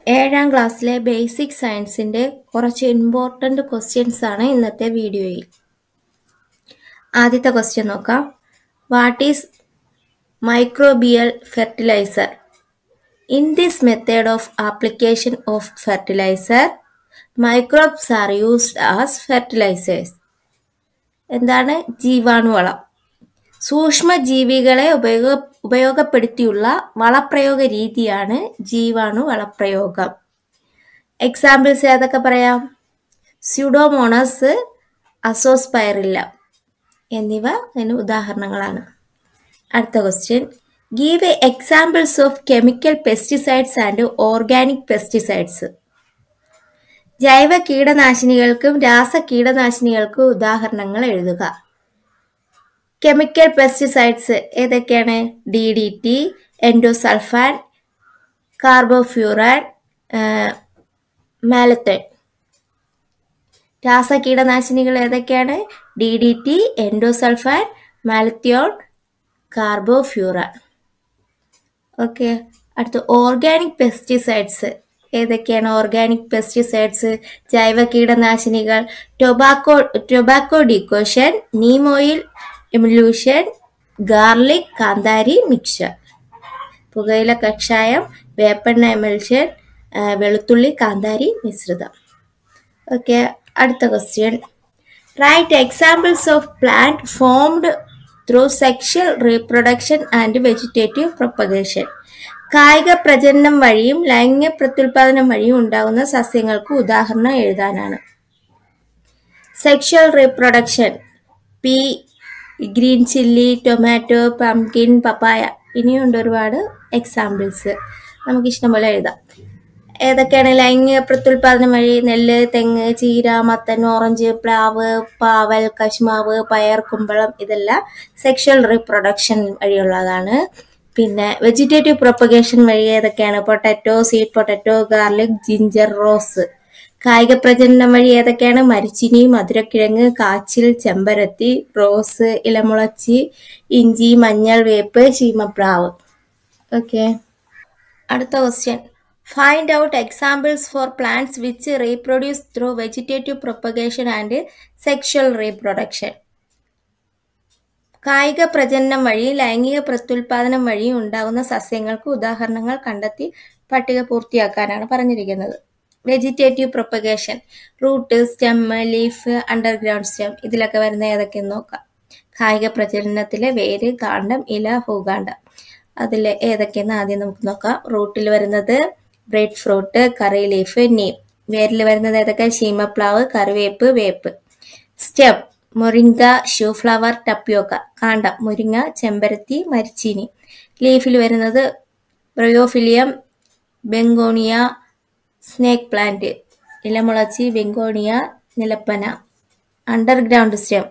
ഏഴാം ക്ലാസ്സിലെ ബേസിക് സയൻസിൻ്റെ കുറച്ച് ഇമ്പോർട്ടൻ്റ് ക്വസ്റ്റ്യൻസ് ആണ് ഇന്നത്തെ വീഡിയോയിൽ ആദ്യത്തെ ക്വസ്റ്റ്യൻ നോക്കാം what is microbial fertilizer in this method of application of fertilizer microbes are used as fertilizers എന്താണ് ജീവാണുവളം സൂക്ഷ്മജീവികളെ ഉപയോഗ ഉപയോഗപ്പെടുത്തിയുള്ള വളപ്രയോഗ രീതിയാണ് ജീവാണു വളപ്രയോഗം എക്സാമ്പിൾസ് ഏതൊക്കെ പറയാം സ്യൂഡോമോണസ് അസോസ്പൈറില്ല എന്നിവ അതിന് ഉദാഹരണങ്ങളാണ് അടുത്ത question give a examples of chemical pesticides and organic pesticides ജൈവ കീടനാശിനികൾക്കും രാസ കീടനാശിനികൾക്കും ഉദാഹരണങ്ങൾ എഴുതുക കെമിക്കൽ പെസ്റ്റിസൈഡ്സ് ഏതൊക്കെയാണ് D D T endosulfan carbofuran malathion രാസ കീടനാശിനികൾ ഏതൊക്കെയാണ് D D T endosulfan malathion carbofuran okay അടുത്ത ഓർഗാനിക് പെസ്റ്റിസൈഡ്സ് ഏതൊക്കെയാണ് ഓർഗാനിക് പെസ്റ്റിസൈഡ്സ് ജൈവ കീടനാശിനികൾ tobacco tobacco decoction neem oil emulsion garlic കാന്താരി മിക്സർ പുകയില കഷായം വേപ്പെണ്ണ എമൽഷൻ വെളുത്തുള്ളി കാന്താരി മിശ്രിതം ഓക്കെ അടുത്ത question write examples of plant formed through sexual reproduction and vegetative propagation കായിക പ്രജനനം വഴിയും ലൈംഗിക പ്രത്യുൽപാദനം വഴിയും ഉണ്ടാകുന്ന സസ്യങ്ങൾക്ക് ഉദാഹരണം എഴുതാനാണ് sexual reproduction pea green chilli tomato pumpkin papaya ഇനിയുണ്ട് ഒരുപാട് എക്സാമ്പിൾസ് നമുക്ക് ഇഷ്ടംപോലെ എഴുതാം ഏതൊക്കെയാണ് ലൈംഗിക പ്രത്യുൽപാദനം വഴി നെല്ല് തെങ്ങ് ചീര മത്തൻ ഓറഞ്ച് പ്ലാവ് പാവൽ കശുമാവ് പയർ കുമ്പളം ഇതെല്ലാം സെക്ഷൽ റീപ്രൊഡക്ഷൻ വഴിയുള്ളതാണ് പിന്നെ വെജിറ്റേറ്റീവ് പ്രൊപ്പഗേഷൻ വഴി ഏതൊക്കെയാണ് potato sweet potato garlic ginger rose കായിക പ്രജനനം വഴി ഏതൊക്കെയാണ് മരിച്ചിനി മധുരക്കിഴങ്ങ് കാച്ചിൽ ചെമ്പരത്തി റോസ് ഇലമുളച്ചി ഇഞ്ചി മഞ്ഞൾ വേപ്പ് ചീമപ്രാവ് ഓക്കെ അടുത്ത question find out examples for plants which reproduce through vegetative propagation and sexual reproduction കായിക പ്രജനനം വഴി ലൈംഗിക പ്രത്യുൽപാദനം വഴി ഉണ്ടാകുന്ന സസ്യങ്ങൾക്ക് ഉദാഹരണങ്ങൾ കണ്ടെത്തി പട്ടിക പൂർത്തിയാക്കാനാണ് പറഞ്ഞിരിക്കുന്നത് vegetative propagation root stem leaf underground stem ഇതിലൊക്കെ വരുന്ന ഏതൊക്കെയെന്ന് നോക്കാം കായിക പ്രജനനത്തിലെ വേര് കാണ്ഡം ഇല ഭൂകാണ്ഡം അതിൽ ഏതൊക്കെയെന്ന് ആദ്യം നമുക്ക് നോക്കാം റൂട്ടിൽ വരുന്നത് bread fruit curry leaf neem വേരിൽ വരുന്നത് ഏതൊക്കെ ശീമപ്ലാവ് കറിവേപ്പ് വേപ്പ് സ്റ്റെം മുരിങ്ക ഷൂ ഫ്ലവർ ടപ്യോക്ക കാണ്ടം മുരിങ്ങ ചെമ്പരത്തി മരിച്ചീനി ലീഫിൽ വരുന്നത് ബ്രയോഫിലിയം ബെങ്കോണിയ സ്നേക്ക് പ്ലാന്റ് ഇലമുളച്ചി ബെങ്കോണിയ നിലപ്പന underground stem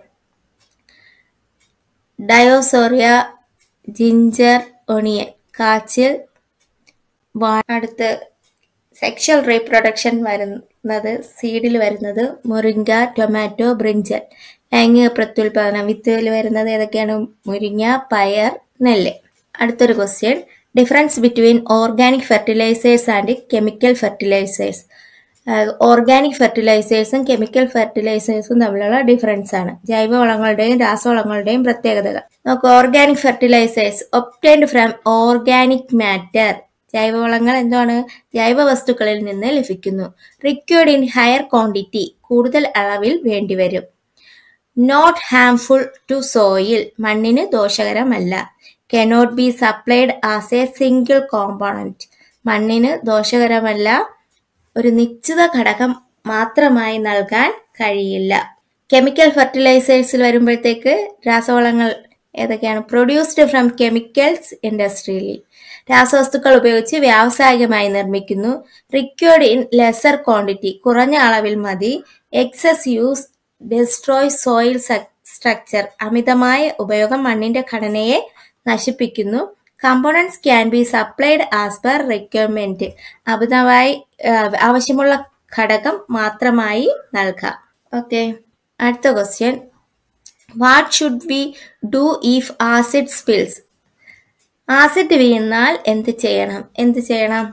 dioscorea ginger onion കാച്ചിൽ അടുത്ത് സെക്ഷൽ റീപ്രൊഡക്ഷൻ വരുന്നത് സീഡിൽ വരുന്നത് മുരിങ്ങ ടൊമാറ്റോ ബ്രിഞ്ചൽ ലൈംഗിക പ്രത്യുൽപാദനം വിത്തുകൾ വരുന്നത് ഏതൊക്കെയാണ് മുരിങ്ങ പയർ നെല്ല് അടുത്തൊരു question difference between organic fertilizers and chemical fertilizers organic ഫെർട്ടിലൈസേഴ്സും കെമിക്കൽ ഫെർട്ടിലൈസേഴ്സും തമ്മിലുള്ള ഡിഫറൻസ് ആണ് ജൈവവളങ്ങളുടെയും രാസവളങ്ങളുടെയും പ്രത്യേകതകൾ നമുക്ക് organic fertilizers obtained from organic matter ജൈവവളങ്ങൾ എന്താണ് ജൈവ വസ്തുക്കളിൽ നിന്ന് ലഭിക്കുന്നു റിക്വേർഡ് ഇൻ ഹയർ ക്വാണ്ടിറ്റി കൂടുതൽ അളവിൽ വേണ്ടിവരും നോട്ട് ഹാംഫുൾ ടു സോയിൽ മണ്ണിന് ദോഷകരമല്ല cannot be supplied as a single component മണ്ണിന് ദോഷകരമല്ല ഒരു നിശ്ചിത ഘടകം മാത്രമായി നൽകാൻ കഴിയില്ല കെമിക്കൽ ഫെർട്ടിലൈസേഴ്സിൽ വരുമ്പോഴത്തേക്ക് രാസവളങ്ങൾ ഏതൊക്കെയാണ് പ്രൊഡ്യൂസ്ഡ് ഫ്രം കെമിക്കൽസ് ഇൻഡസ്ട്രിയലി രാസവസ്തുക്കൾ ഉപയോഗിച്ച് വ്യാവസായികമായി നിർമ്മിക്കുന്നു റിക്വേർഡ് ഇൻ ലെസർ ക്വാണ്ടിറ്റി കുറഞ്ഞ അളവിൽ മതി excess use destroy soil structure അമിതമായ ഉപയോഗം മണ്ണിന്റെ ഘടനയെ നശിപ്പിക്കുന്നു components can be supplied as per requirement അമിതമായി ആവശ്യമുള്ള ഘടകം മാത്രമായി നൽകാം ഓക്കെ അടുത്ത question what should we do if acid spills acid വീണാൽ എന്ത് ചെയ്യണം എന്ത് ചെയ്യണം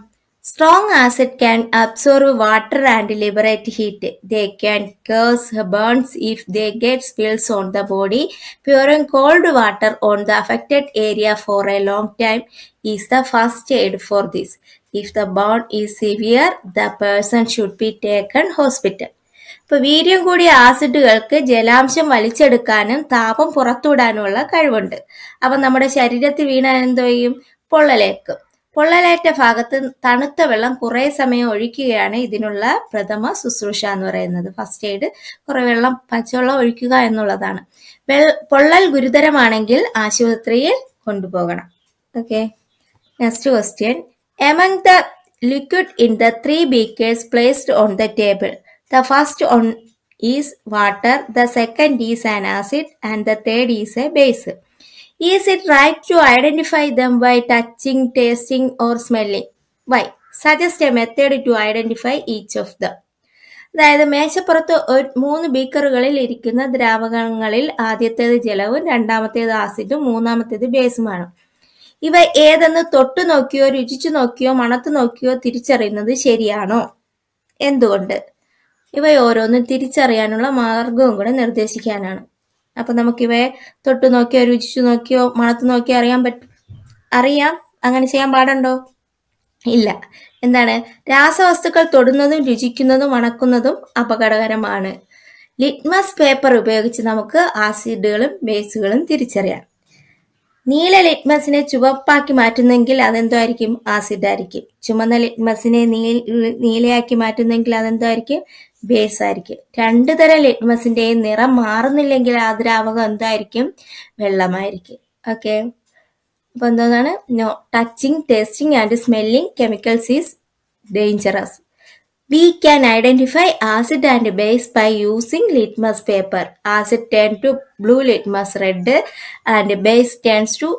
Strong acid can absorb water and liberate heat. They can cause burns if they get spills on the body. Pouring cold water on the affected area for a long time is the first aid for this. If the burn is severe, the person should be taken hospital. ഇപ്പൊ വീര്യം കൂടിയ ആസിഡുകൾക്ക് ജലാംശം വലിച്ചെടുക്കാനും താപം പുറത്തുവിടാനുമുള്ള കഴിവുണ്ട് അപ്പൊ നമ്മുടെ ശരീരത്തിൽ വീണാൽ എന്തോ ചെയ്യും പൊള്ളലേക്കും പൊള്ളലേറ്റ ഭാഗത്ത് തണുത്ത വെള്ളം കുറെ സമയം ഒഴിക്കുകയാണ് ഇതിനുള്ള പ്രഥമ ശുശ്രൂഷ എന്ന് പറയുന്നത് ഫസ്റ്റ് എയ്ഡ് കുറെ വെള്ളം പച്ചവെള്ളം ഒഴിക്കുക എന്നുള്ളതാണ് വെൾ പൊള്ളൽ ഗുരുതരമാണെങ്കിൽ ആശുപത്രിയിൽ കൊണ്ടുപോകണം okay next question among the liquid in the three beakers placed on the table the first one is water the second is an acid and the third is a base Is it right to identify them by touching, tasting, or smelling? Why? Suggest a method to identify each of them. അതായത് മേശപ്പുറത്ത് ഒരു മൂന്ന് ബീക്കറുകളിൽ ഇരിക്കുന്ന ദ്രാവകങ്ങളിൽ ആദ്യത്തേത് ജലവും രണ്ടാമത്തേത് ആസിഡും മൂന്നാമത്തേത് ബേസുമാണ് ഇവ ഏതെന്ന് തൊട്ടു നോക്കിയോ രുചിച്ചു നോക്കിയോ മണത്തു നോക്കിയോ തിരിച്ചറിയുന്നത് ശരിയാണോ എന്തുകൊണ്ട് ഇവ ഓരോന്നും തിരിച്ചറിയാനുള്ള മാർഗവും കൂടെ നിർദ്ദേശിക്കാനാണ് അപ്പൊ നമുക്കിവയെ തൊട്ടു നോക്കിയോ രുചിച്ചു നോക്കിയോ മണത്തു നോക്കിയോ അറിയാൻ പറ്റും അറിയാം അങ്ങനെ ചെയ്യാൻ പാടുണ്ടോ ഇല്ല എന്താണ് രാസവസ്തുക്കൾ തൊടുന്നതും രുചിക്കുന്നതും മണക്കുന്നതും അപകടകരമാണ് ലിറ്റ്മസ് പേപ്പർ ഉപയോഗിച്ച് നമുക്ക് ആസിഡുകളും ബേസുകളും തിരിച്ചറിയാം നീല ലിറ്റ്മസിനെ ചുവപ്പാക്കി മാറ്റുന്നെങ്കിൽ അതെന്തായിരിക്കും ആസിഡ് ആയിരിക്കും ചുമന്ന ലിറ്റ്മസിനെ നീലയാക്കി മാറ്റുന്നെങ്കിൽ അതെന്തായിരിക്കും ബേസ് ആയിരിക്കും രണ്ടു തരം ലിറ്റ്മസിന്റെയും നിറം മാറുന്നില്ലെങ്കിൽ ആ ദ്രാവകം എന്തായിരിക്കും വെള്ളമായിരിക്കും ഓക്കെ അപ്പൊ എന്താണ് no touching tasting and smelling chemicals is dangerous we can identify acid and base by using litmus paper acid turn to blue litmus red and base turns to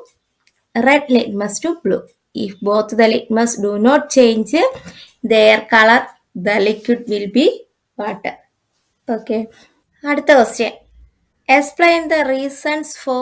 red litmus to blue if both the litmus do not change their colour the liquid will be water okay അടുത്ത question explain the reasons for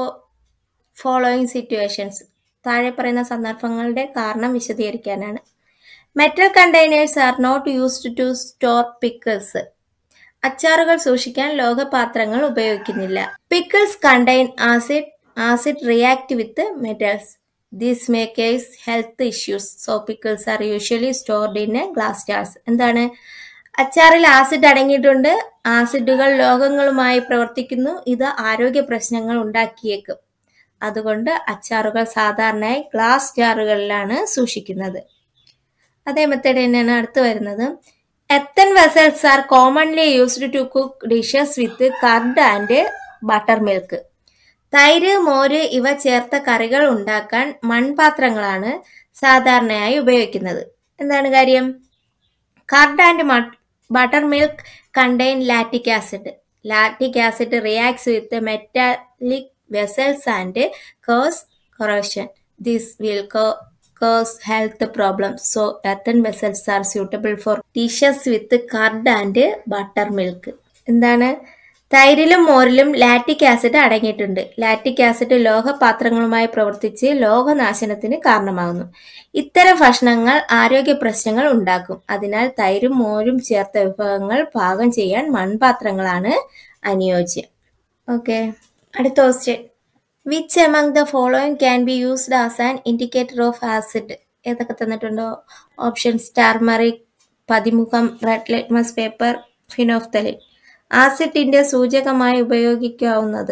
following situations താഴെ പറയുന്ന സന്ദർഭങ്ങളുടെ കാരണം വിശദീകരിക്കാനാണ് metal containers are not used to store pickles അച്ചാറുകൾ സൂക്ഷിക്കാൻ ലോഹപാത്രങ്ങൾ ഉപയോഗിക്കുന്നില്ല pickles contain acid acid react with metals this may cause health issues so pickles are usually stored in a glass jars എന്താണ് അച്ചാറിൽ ആസിഡ് അടങ്ങിയിട്ടുണ്ട് ആസിഡുകൾ ലോഹങ്ങളുമായി പ്രവർത്തിക്കുന്നു ഇത് ആരോഗ്യ പ്രശ്നങ്ങൾ ഉണ്ടാക്കിയേക്കും അതുകൊണ്ട് അച്ചാറുകൾ സാധാരണയായി ഗ്ലാസ് ജാറുകളിലാണ് സൂക്ഷിക്കുന്നത് അതേ മെത്തേഡ് തന്നെയാണ് അടുത്ത് വരുന്നത് earthen vessels are commonly used to cook dishes with curd and butter milk തൈര് മോര് ഇവ ചേർത്ത കറികൾ ഉണ്ടാക്കാൻ മൺപാത്രങ്ങളാണ് സാധാരണയായി ഉപയോഗിക്കുന്നത് എന്താണ് കാര്യം curd and butter milk contain lactic acid lactic acid reacts with metallic vessels and cause corrosion this will cause health problems. So, earthen vessels are suitable for dishes with curd and buttermilk. എന്താണ് തൈരിലും മോരിലും ലാറ്റിക് acid അടങ്ങിയിട്ടുണ്ട് ലാറ്റിക് acid ലോഹപാത്രങ്ങളുമായി പ്രവർത്തിച്ച് ലോഹനാശനത്തിന് കാരണമാകുന്നു ഇത്തരം ഭക്ഷണങ്ങൾ ആരോഗ്യ പ്രശ്നങ്ങൾ ഉണ്ടാക്കും അതിനാൽ തൈരും മോരും ചേർത്ത വിഭവങ്ങൾ പാകം ചെയ്യാൻ മൺപാത്രങ്ങളാണ് അനുയോജ്യം ഓക്കെ അടുത്ത question which among the following can be used as an indicator of acid ഏതൊക്കെ തന്നിട്ടുണ്ടോ ഓപ്ഷൻസ് ടാർമറിക് പതിമുഖം റെഡ് ലിറ്റ്മസ് പേപ്പർ ഫിനോഫ്തലിൻ ആസിഡിന്റെ സൂചകമായി ഉപയോഗിക്കാവുന്നത്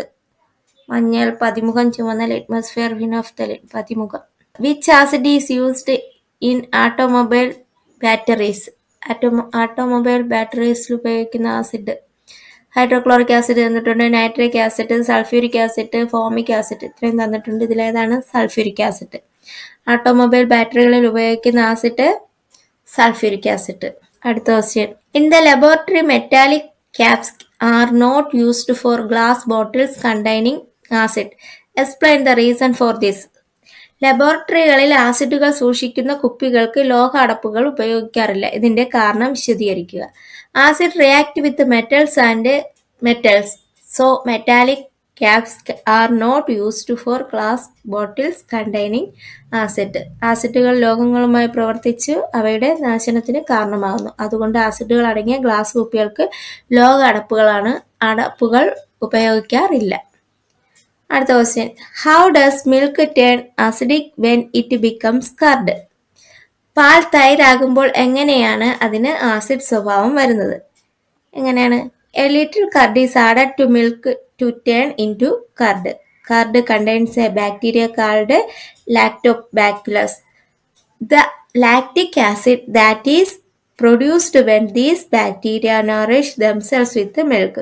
മഞ്ഞൾ പതിമുഖം ചുവന്ന ലിറ്റ്മസ്ഫിയർ ഫിനോഫ്തലിൻ പതിമുഖം which acid is used in automobile batteries automobile ബാറ്ററീസിൽ ഉപയോഗിക്കുന്ന ആസിഡ് ഹൈഡ്രോക്ലോറിക് ആസിഡ് തന്നിട്ടുണ്ട് nitric acid sulphuric acid formic acid ഇത്രയും തന്നിട്ടുണ്ട് ഇതിലേതാണ് സൾഫ്യൂരിക് ആസിഡ് ഓട്ടോമൊബൈൽ ബാറ്ററികളിൽ ഉപയോഗിക്കുന്ന ആസിഡ് സൾഫ്യൂരിക് ആസിഡ് അടുത്ത question in the laboratory metallic caps are not used for glass bottles containing acid explain the reason for this ലബോറട്ടറികളിൽ ആസിഡുകൾ സൂക്ഷിക്കുന്ന കുപ്പികൾക്ക് ലോഹ അടപ്പുകൾ ഉപയോഗിക്കാറില്ല ഇതിന്റെ കാരണം വിശദീകരിക്കുക acid react with metals and metals so metallic caps are not used for glass bottles containing acid ആസിഡുകൾ ലോഹങ്ങളുമായി പ്രവർത്തിച്ച് അവയുടെ നാശനത്തിന് കാരണമാകുന്നു അതുകൊണ്ട് ആസിഡുകൾ അടങ്ങിയ ഗ്ലാസ് കുപ്പികൾക്ക് ലോക അടപ്പുകളാണ് അടപ്പുകൾ ഉപയോഗിക്കാറില്ല അടുത്ത question how does milk turn acidic when it becomes curd പാൽ തൈരാകുമ്പോൾ എങ്ങനെയാണ് അതിന് ആസിഡ് സ്വഭാവം വരുന്നത് എങ്ങനെയാണ് a little curd is added to milk to turn into curd curd contains a bacteria called lactobacillus the lactic acid that is produced when these bacteria nourish themselves with milk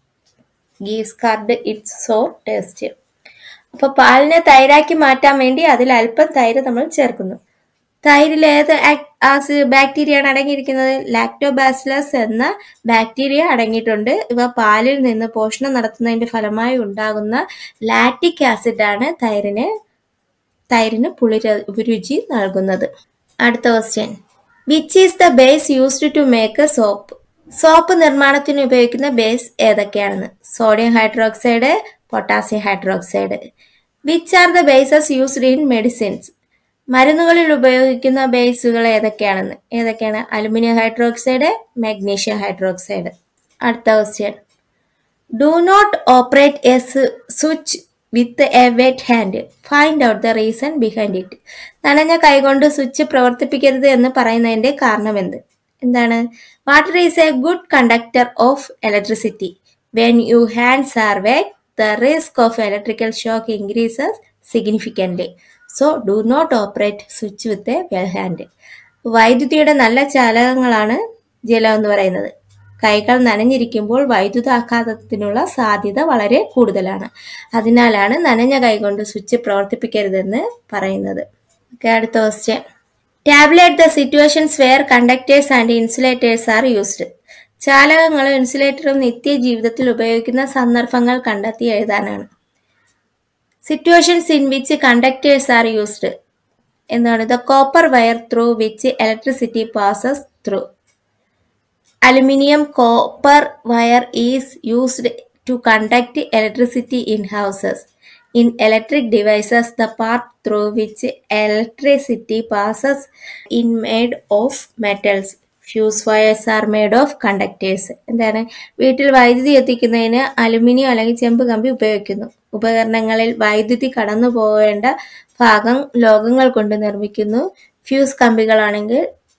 gives curd its sour taste അപ്പോൾ പാലിനെ തൈരാക്കി മാറ്റാൻ വേണ്ടി അതിൽ അല്പം തൈര് നമ്മൾ ചേർക്കുന്നു തൈരിൽ ഏത് ബാക്ടീരിയയാണ് അടങ്ങിയിരിക്കുന്നത് ലാക്ടോബാസിലസ് എന്ന ബാക്ടീരിയ അടങ്ങിയിട്ടുണ്ട് ഇവ പാലിൽ നിന്ന് പോഷണം നടത്തുന്നതിന്റെ ഫലമായി ഉണ്ടാകുന്ന ലാക്റ്റിക് ആസിഡാണ് തൈരിന് തൈരിന് പുളി രുചി നൽകുന്നത് അടുത്ത question which is the base used to make soap soap നിർമ്മാണത്തിന് ഉപയോഗിക്കുന്ന ബേസ് ഏതൊക്കെയാണെന്ന് sodium hydroxide potassium hydroxide which are the bases used in medicines മരുന്നുകളിൽ ഉപയോഗിക്കുന്ന ബേസുകൾ ഏതൊക്കെയാണെന്ന് ഏതൊക്കെയാണ് അലുമിനിയം ഹൈഡ്രോക്സൈഡ് മാഗ്നീഷ്യം ഹൈഡ്രോക്സൈഡ് അടുത്ത question do not operate a switch with a wet hand find out the reason behind it നനഞ്ഞ കൈകൊണ്ട് switch പ്രവർത്തിപ്പിക്കരുത് എന്ന് പറയുന്നതിന്റെ കാരണം എന്ത് എന്താണ് water is a good conductor of electricity when you hands are wet the risk of electrical shock increases significantly so do not operate switch with a wet hand വൈദ്യുതിയുടെ നല്ല ചാലകങ്ങളാണ് ജലം എന്ന് പറയുന്നത് കൈകൾ നനഞ്ഞിരിക്കുമ്പോൾ വൈദ്യുതാഘാതത്തിനുള്ള സാധ്യത വളരെ കൂടുതലാണ് അതിനാലാണ് നനഞ്ഞ കൈകൊണ്ട് സ്വിച്ച് പ്രവർത്തിപ്പിക്കരുതെന്ന് പറയുന്നത് ഓക്കെ അടുത്ത question tabulate the situations where conductors and insulators are used ചാലകങ്ങളും ഇൻസുലേറ്ററും നിത്യജീവിതത്തിൽ ഉപയോഗിക്കുന്ന സന്ദർഭങ്ങൾ കണ്ടെത്തി എഴുതാനാണ് situations in which conductors are used എന്താണ് the copper wire through which electricity passes through aluminium copper wire is used to conduct electricity in houses in electric devices the part through which electricity passes in made of metals fuse wires are made of conductors എന്താണ് വീട്ടിൽ വൈദ്യുതി എത്തിക്കുന്നതിന് aluminium അല്ലെങ്കിൽ ചെമ്പ് കമ്പി ഉപയോഗിക്കുന്നു ഉപകരണങ്ങളിൽ വൈദ്യുതി കടന്നു പോകേണ്ട ഭാഗം ലോകങ്ങൾ കൊണ്ട് നിർമ്മിക്കുന്നു ഫ്യൂസ് കമ്പികളാണെങ്കിൽ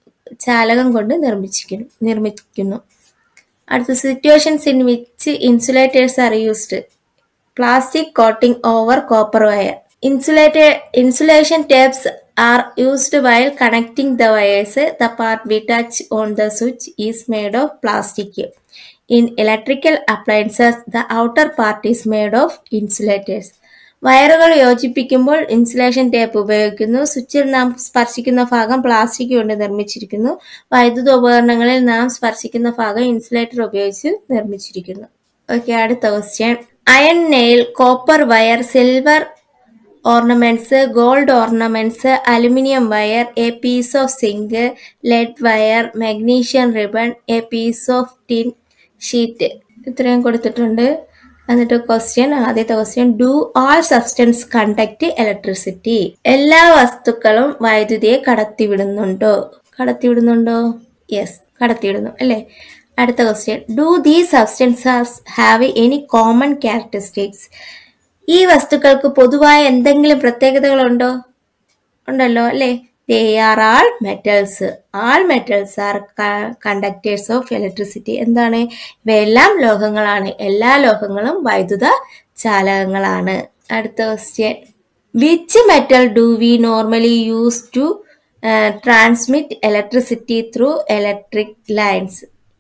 ചാലകം കൊണ്ട് നിർമ്മിച്ചിരിക്കുന്നു നിർമ്മിക്കുന്നു അടുത്ത situations in which insulators are used plastic coating over copper wire insulator insulation tapes are used while connecting the wires. The part we touch on the switch is made of plastic. In electrical appliances, the outer part is made of insulators. വയറുകൾ യോജിപ്പിക്കുമ്പോൾ insulation tape ഉപയോഗിക്കുന്നു സ്വിച്ചിൽ നാം സ്പർശിക്കുന്ന ഭാഗം plastic കൊണ്ട് നിർമ്മിച്ചിരിക്കുന്നു വൈദ്യുത ഉപകരണങ്ങളിൽ നാം സ്പർശിക്കുന്ന ഭാഗം ഇൻസുലേറ്റർ ഉപയോഗിച്ച് നിർമ്മിച്ചിരിക്കുന്നു ഓക്കെ അടുത്ത question iron nail copper wire silver ornaments gold ornaments aluminium wire a piece of zinc lead wire magnesium ribbon a piece of tin sheet ഇത്രയും കൊടുത്തിട്ടുണ്ട് എന്നിട്ട് ക്വസ്റ്റ്യൻ ആദ്യത്തെ question do all substance conduct electricity എല്ലാ വസ്തുക്കളും വൈദ്യുതിയെ കടത്തിവിടുന്നുണ്ടോ കടത്തിവിടുന്നുണ്ടോ yes കടത്തിവിടുന്നു അല്ലേ അടുത്ത question do the substances have any common characteristics ഈ വസ്തുക്കൾക്ക് പൊതുവായ എന്തെങ്കിലും പ്രത്യേകതകളുണ്ടോ ഉണ്ടല്ലോ അല്ലേ they are all metals all metals are conductors of electricity എന്താണ് ഇവയെല്ലാം ലോഹങ്ങളാണ് എല്ലാ ലോഹങ്ങളും വൈദ്യുത ചാലകങ്ങളാണ് അടുത്ത question which metal do we normally use to transmit electricity through electric lines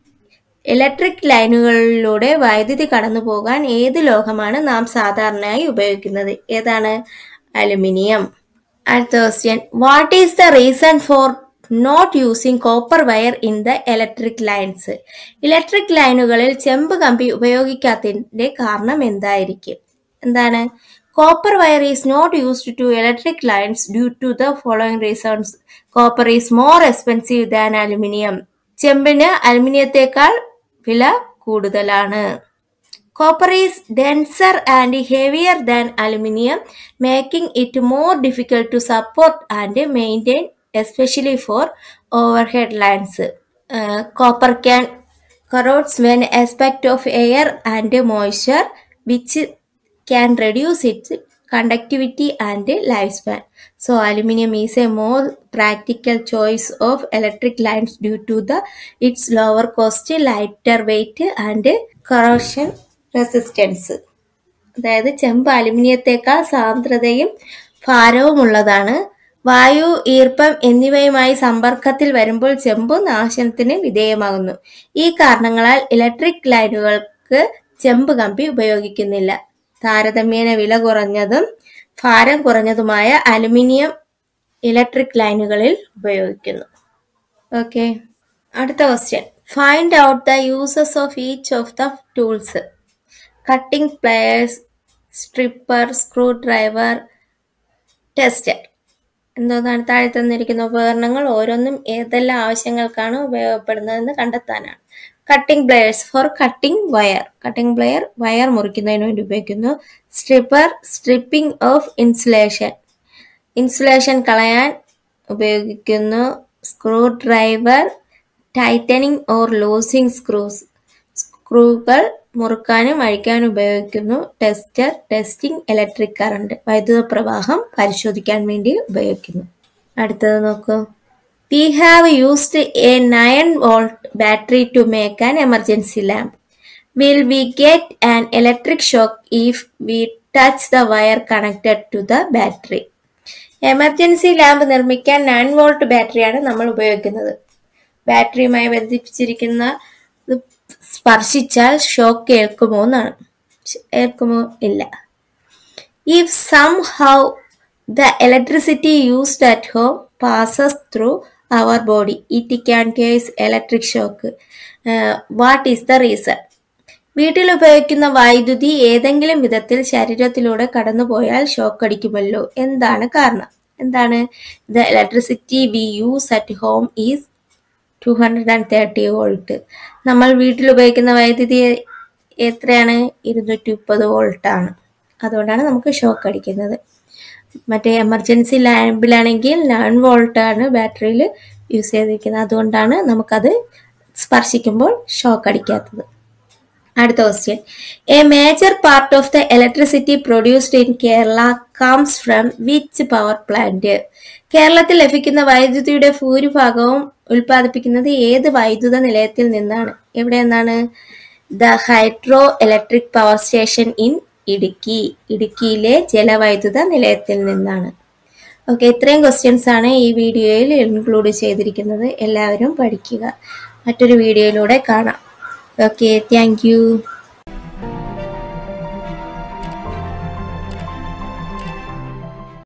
electric ലൈനുകളിലൂടെ വൈദ്യുതി കടന്നു പോകാൻ ഏത് ലോഹമാണ് നാം സാധാരണയായി ഉപയോഗിക്കുന്നത് ഏതാണ് അലുമിനിയം അടുത്ത question what is the reason for not using copper wire in the electric lines electric ലൈനുകളിൽ ചെമ്പ് കമ്പി ഉപയോഗിക്കാത്തതിന്റെ കാരണം എന്തായിരിക്കും എന്താണ് copper wire is not used to electric lines due to the following reasons copper is more expensive than aluminium ചെമ്പിന് അലുമിനിയത്തെക്കാൾ വില കൂടുതലാണ് Copper is denser and heavier than aluminium, making it more difficult to support and maintain, especially for overhead lines. Uh, copper can corrodes when aspect of air and moisture, which can reduce its conductivity and lifespan. So, aluminium is a more practical choice of electric lines due to the its lower cost, lighter weight, and corrosion resistance. അതായത് ചെമ്പ് അലുമിനിയത്തേക്കാൾ സാന്ദ്രതയും ഭാരവുമുള്ളതാണ് വായു ഈർപ്പം എന്നിവയുമായി സമ്പർക്കത്തിൽ വരുമ്പോൾ ചെമ്പ് നാശനത്തിന് വിധേയമാകുന്നു ഈ കാരണങ്ങളാൽ ഇലക്ട്രിക് ലൈനുകൾക്ക് ചെമ്പ് കമ്പി ഉപയോഗിക്കുന്നില്ല താരതമ്യേന വില കുറഞ്ഞതും ഭാരം കുറഞ്ഞതുമായ അലുമിനിയം ഇലക്ട്രിക് ലൈനുകളിൽ ഉപയോഗിക്കുന്നു ഓക്കെ അടുത്ത question find out the uses of each of the tools cutting pliers stripper screwdriver tester എന്തോന്നാണ് താഴെ തന്നിരിക്കുന്ന ഉപകരണങ്ങൾ ഓരോന്നും ഏതെല്ലാം ആവശ്യങ്ങൾക്കാണ് ഉപയോഗപ്പെടുന്നതെന്ന് കണ്ടെത്താനാണ് cutting pliers for cutting wire cutting plier wire മുറിക്കുന്നതിന് വേണ്ടി ഉപയോഗിക്കുന്നു stripper stripping of insulation insulation കളയാൻ ഉപയോഗിക്കുന്നു screwdriver tightening or loosing screws സ്ക്രൂകൾ മുറുക്കാനും അഴിക്കാനും ഉപയോഗിക്കുന്നു ടെസ്റ്റർ ടെസ്റ്റിംഗ് ഇലക്ട്രിക് കറണ്ട് വൈദ്യുത പ്രവാഹം പരിശോധിക്കാൻ വേണ്ടി ഉപയോഗിക്കുന്നു അടുത്തത് നോക്കൂ we have used a nine volt battery to make an emergency lamp will we get an electric shock if we touch the wire connected to the battery emergency lamp നിർമ്മിക്കാൻ nine volt ബാറ്ററിയാണ് നമ്മൾ ഉപയോഗിക്കുന്നത് ബാറ്ററിയുമായി ബന്ധിപ്പിച്ചിരിക്കുന്ന ഇത് സ്പർശിച്ചാൽ shock ഏൽക്കുമോ എന്നാണ് ഏൽക്കുമോ ഇല്ല if somehow the electricity used at home passes through our body it can cause electric shock what is the reason വീട്ടിൽ ഉപയോഗിക്കുന്ന വൈദ്യുതി ഏതെങ്കിലും വിധത്തിൽ ശരീരത്തിലൂടെ കടന്നുപോയാൽ ഷോക്ക് അടിക്കുമല്ലോ എന്താണ് കാരണം എന്താണ് the electricity we use at home is two hundred and thirty volt നമ്മൾ വീട്ടിൽ ഉപയോഗിക്കുന്ന വൈദ്യുതി എത്രയാണ് ഇരുന്നൂറ്റി മുപ്പത് വോൾട്ടാണ് അതുകൊണ്ടാണ് നമുക്ക് ഷോക്ക് അടിക്കുന്നത് മറ്റേ എമർജൻസി ലാമ്പിലാണെങ്കിൽ നയൻ വോൾട്ടാണ് ബാറ്ററിയിൽ യൂസ് ചെയ്തിരിക്കുന്നത് അതുകൊണ്ടാണ് നമുക്കത് സ്പർശിക്കുമ്പോൾ ഷോക്ക് അടിക്കാത്തത് അടുത്ത question a major part of the electricity produced in Kerala comes from which power plant കേരളത്തിൽ ലഭിക്കുന്ന വൈദ്യുതിയുടെ ഭൂരിഭാഗവും ഉൽപ്പാദിപ്പിക്കുന്നത് ഏത് വൈദ്യുത നിലയത്തിൽ നിന്നാണ് എവിടെ നിന്നാണ് the hydroelectric power station in Idukki ഇടുക്കിയിലെ ജലവൈദ്യുത നിലയത്തിൽ നിന്നാണ് ഓക്കെ ഇത്രയും ക്വസ്റ്റ്യൻസ് ആണ് ഈ വീഡിയോയിൽ ഇൻക്ലൂഡ് ചെയ്തിരിക്കുന്നത് എല്ലാവരും പഠിക്കുക മറ്റൊരു വീഡിയോയിലൂടെ കാണാം ഓക്കെ താങ്ക്